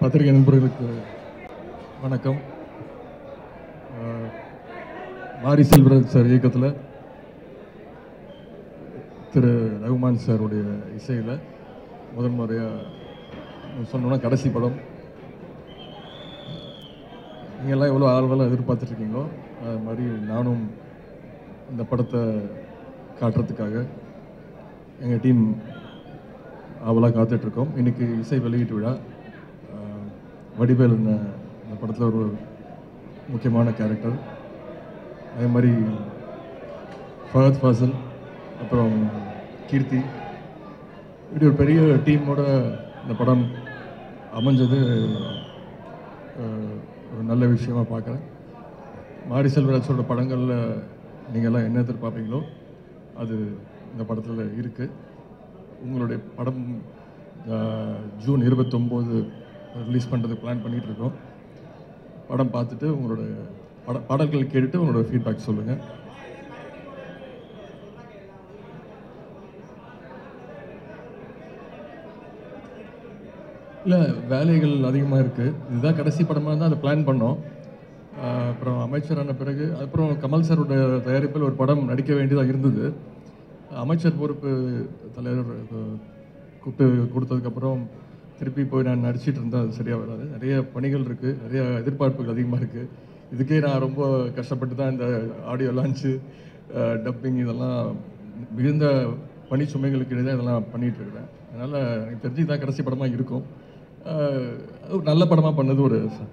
பத்திரிகை நண்பர்களுக்கு வணக்கம் அஹ், மாரி செல்வராஜ் சார் இயக்கத்தில் திரு ரகுமான் சாருடைய இசையில் முதன் முறையாக சொன்னோன்னா கடைசி படம் நீங்கள்லாம் எவ்வளோ ஆர்வலாக எதிர்பார்த்துட்ருக்கீங்களோ அது மாதிரி நானும் இந்த படத்தை காட்டுறதுக்காக எங்கள் டீம் ஆவலாக காத்துட்ருக்கோம் இன்னைக்கு இசை வெளியீட்டு விழா அஹ், வடிவேல் இந்த இந்த படத்தில் ஒரு முக்கியமான கேரக்டர் அதே மாதிரி ஃபஹத் ஃபாசில் அப்புறம் கீர்த்தி இப்படி ஒரு பெரிய டீமோட இந்த படம் அமைஞ்சது அஹ், ஒரு நல்ல விஷயமா பார்க்குறேன் மாரி செல்வராஜோட படங்களில் நீங்கள்லாம் என்ன எதிர்பார்ப்பீங்களோ அது இந்த படத்தில் இருக்குது உங்களுடைய படம் அஹ், ஜூன் இருபத்தொம்போது ரிலீஸ் பண்ணுறதுக்கு பிளான் பண்ணிகிட்டு இருக்கோம் படம் பார்த்துட்டு உங்களோட பட பாடல்கள் கேட்டுட்டு உங்களோட ஃபீட்பேக் சொல்லுங்கள் இல்லை வேலைகள் அதிகமாக இருக்குது இதுதான் கடைசி படமாக இருந்தால் அதை பிளான் பண்ணோம் ஆஹ் அப்புறம் அமைச்சரான பிறகு அப்புறம் கமல் சாரோட தயாரிப்பில் ஒரு படம் நடிக்க வேண்டியதாக இருந்தது அமைச்சர் பொறுப்பு தலைவர் அஹ், கூப்பிட்டு கொடுத்ததுக்கப்புறம் திருப்பி போய் நான் நடிச்சிட்டு இருந்தால் அது சரியாக வராது நிறைய பணிகள் இருக்குது நிறைய எதிர்பார்ப்புகள் அதிகமாக இருக்குது இதுக்கே நான் ரொம்ப கஷ்டப்பட்டு தான் இந்த ஆடியோ லான்ச்சு டப்பிங் இதெல்லாம் மிகுந்த பணி சுமைகளுக்கு இடையே இதெல்லாம் பண்ணிட்டு இருக்கிறேன் அதனால் எனக்கு தெரிஞ்சு இதான் கடைசி படமாக இருக்கும் ஆஹ் அது ஒரு நல்ல படமாக பண்ணது ஒரு ச-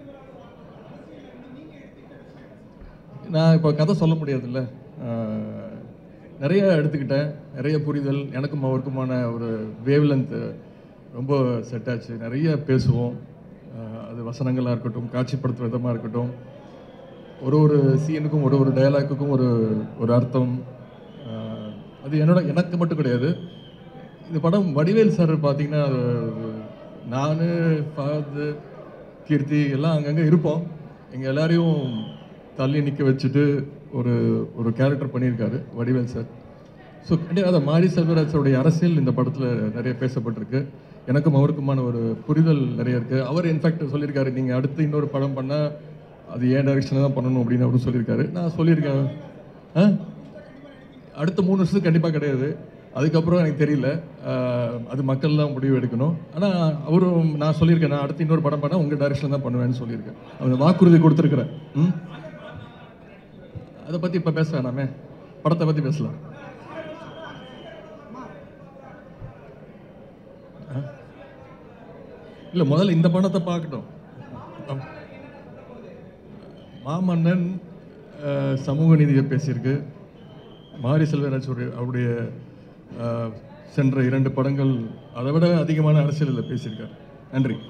நான் இப்போ கதை சொல்ல முடியாதுல்ல ஆஹ் நிறைய எடுத்துக்கிட்டேன் நிறைய புரிதல் எனக்கும் அவருக்குமான ஒரு வேவ் ரொம்ப செட் ஆச்சு நிறைய பேசுவோம் ஆஹ் அது வசனங்களாக இருக்கட்டும் காட்சிப்படுத்தும் விதமாக இருக்கட்டும் ஒரு ஒரு சீனுக்கும் ஒரு ஒரு டயலாக்குக்கும் ஒரு ஒரு அர்த்தம் ஆஹ் அது என்னோட எனக்கு மட்டும் கிடையாது இந்த படம் வடிவேல் சார் பார்த்தீங்கன்னா நான் ஃபாது கீர்த்தி எல்லாம் அங்கங்கே இருப்போம் எங்கள் எல்லாரையும் தள்ளி நிற்க வச்சுட்டு ஒரு ஒரு கேரக்டர் பண்ணியிருக்காரு வடிவேல் சார் ஸோ கண்டிப்பாக அதை மாரி செல்வராஜோடைய அரசியல் இந்த படத்தில் நிறைய பேசப்பட்டிருக்கு எனக்கும் அவருக்குமான ஒரு புரிதல் நிறைய இருக்குது அவர் இன்ஃபேக்ட் சொல்லியிருக்காரு நீங்கள் அடுத்து இன்னொரு படம் பண்ணால் அது ஏன் டைரக்ஷனில் தான் பண்ணணும் அப்படின்னு அவரும் சொல்லியிருக்காரு நான் சொல்லியிருக்கேன் ஆ அடுத்த மூணு வருஷத்துக்கு கண்டிப்பாக கிடையாது அதுக்கப்புறம் எனக்கு தெரியல ஆஹ் அது மக்கள் தான் முடிவு எடுக்கணும் ஆனால் அவரும் நான் சொல்லியிருக்கேன் நான் அடுத்து இன்னொரு படம் பண்ணால் உங்கள் டைரக்ஷன் தான் பண்ணுவேன்னு சொல்லியிருக்கேன் அந்த வாக்குறுதி கொடுத்துருக்குறேன் ம் அதை பற்றி இப்போ பேச வேணாமே படத்தை பற்றி பேசலாம் இல்லை முதல்ல இந்த படத்தை பார்க்கட்டும் ஆம். மாமன்னன் அஹ், சமூக நீதியை பேசியிருக்கு மாரி செல்வராஜ் ஒரு அவருடைய அஹ், சென்ற இரண்டு படங்கள் அதை விட அதிகமான அரசியலில் பேசியிருக்கார் நன்றி